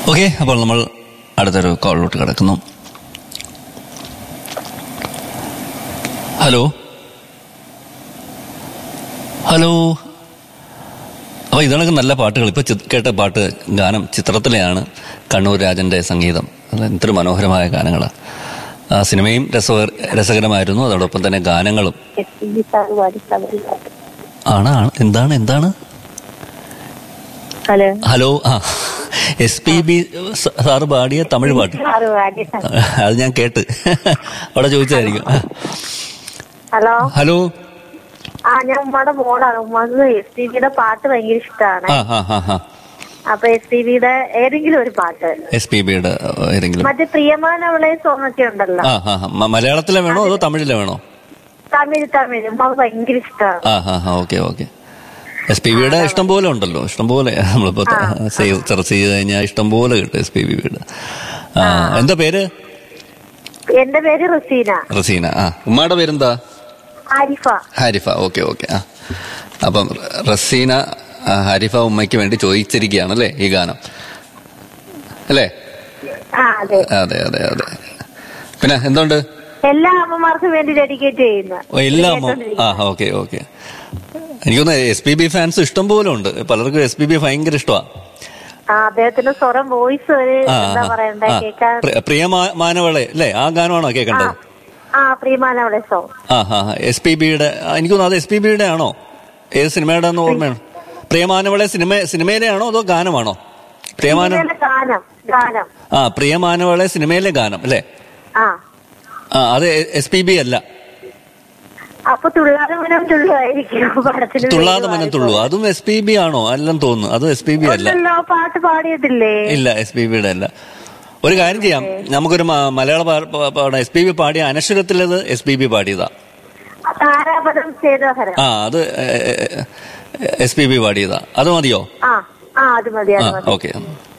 Okay അപ്പോൾ നമ്മൾ അടുത്തൊരു കോളിലോട്ട് കിടക്കുന്നു ഹലോ ഹലോ അപ്പോൾ ഇതണക്ക് നല്ല പാട്ടുകൾ ഇപ്പോൾ കേട്ട പാട്ട് ഗാനം ചിത്രത്തിലെയാണ് കണ്ണൂർ രാജന്റെ സംഗീതം അത് എന്തൊരു മനോഹരമായ ഗാനങ്ങളാണ് ആ സിനിമയും രസ രസകരമായിരുന്നു അതോടൊപ്പം തന്നെ ഗാനങ്ങളും എസ് പി സാറ് പാടി തമിഴിലാണ് ആണ് ആണ് എന്താണ് എന്താണ് ഹലോ ഹലോ ആ എസ് പി ബി സാറ് പാടിയ തമിഴ് പാട്ട് സാറ് പാടി അത് ഞാൻ കേട്ട് അവിടെ ചോദിച്ചായിരിക്കും ഹലോ ഹലോ ആ ഞാൻ ഉമ്മയുടെ മോളാണ് ഉമ്മക്ക് എസ് പി ബിയുടെ പാട്ട് ഭയങ്കര ഇഷ്ടമാണ് ആ ആ ആ ആ അപ്പൊ എസ് പി ബിയുടെ ഏതെങ്കിലും ഒരു പാട്ട് എസ് പി ബിയുടെ ഏതെങ്കിലും മറ്റേ പ്രിയമാനവളെ സോങ് ഒക്കെ ഉണ്ടല്ലോ ആ ആ ആ. മ- മലയാളത്തിലെ വേണോ അതോ തമിഴിലെ വേണോ തമിഴ് തമിഴ് ഉമ്മക്ക് ഭയങ്കര ഇഷ്ടമാണ് ആ ആ ആ ഓക്കെ ഓക്കെ എസ് പി ബിയുടെ ഇഷ്ടം പോലെ ഉണ്ടല്ലോ ഇഷ്ടം പോലെ നമ്മളിപ്പോ സേവ് ചർച്ച ചെയ്ത് കഴിഞ്ഞാൽ ഇഷ്ടം പോലെ കിട്ടും എസ് പി ബിയുടെ ആ എന്താ പേര് എന്റെ പേര് റസീന റസീന ആ ഉമ്മയുടെ പേരെന്താ ആരിഫ ഹാരിഫ ഓക്കെ ഓക്കെ ആ അപ്പം റസീന ആ, ഹാരിഫ ഉമ്മയ്ക്ക് വേണ്ടി ചോദിച്ചിരിക്കുകയാണ് അല്ലേ ഈ ഗാനം അല്ലേ ആ അതെ അതെ അതെ അതെ പിന്നെ എന്തുണ്ട് എല്ലാ അമ്മമാർക്കും വേണ്ടി ഡെഡിക്കേറ്റ് ചെയ്യുന്ന ഓ, എല്ലാ അമ്മ ആ ഓക്കെ ഓക്കെ എനിക്കൊന്ന് എസ് പി ബി ഫാൻസ് ഇഷ്ടം പോലെ ഉണ്ട് പലർക്കും എസ് പി ബി ഭയങ്കര ഇഷ്ടമാണ് ആ അദ്ദേഹത്തിന്റെ സ്വരം വോയിസ് ഒരു എന്താ പറയണ്ടേ കേൾക്കാൻ പ്രിയ മാ- മാനവളെ അല്ലേ ആ ഗാനമാണോ കേൾക്കേണ്ടത് ആ പ്രിയമാനവളെ സോങ് ആ ഹാ എസ് പി ബിയുടെ എനിക്കൊന്ന് അത് എസ് പി ബിയുടെ ആണോ ഏത് സിനിമയുടെ എന്ന് ഓർമ്മയാണ് പ്രിയമാനവളെ സിനിമ സിനിമയിലെ ആണോ അതോ ഗാനമാണോ പ്രിയമാന ഇതിലെ ഗാനം ഗാനം ആ പ്രിയമാനവളെ സിനിമയിലെ ഗാനം അല്ലേ ആ ആ അത് എസ് പി ബി അല്ല അപ്പൊ തുള്ളാതെ മനം തുള്ളുമായിരിക്കും പടത്തിന് തുള്ളാതെ മനത്തുള്ളൂ അതും എസ് പി ബി ആണോ അല്ലെന്ന് തോന്നുന്നു അതും എസ് പി ബി അല്ല ഉണ്ടല്ലോ പാട്ട് പാടിയതില്ലേ ഇല്ല എസ് പി ബിയുടെ അല്ല ഒരു കാര്യം ചെയ്യാം നമുക്കൊരു മ- മലയാള പാ- പാ- പാടാം എസ് പി ബി പാടിയ അനശ്വരത്തിലത് എസ് പി ബി പാടിയതാ താരാപദം ചേതോഹരം ആ അത് എസ് പി ബി പാടിയതാ അത് മതിയോ ആ ആ അത് മതി ആ അത് മതി ഓക്കെ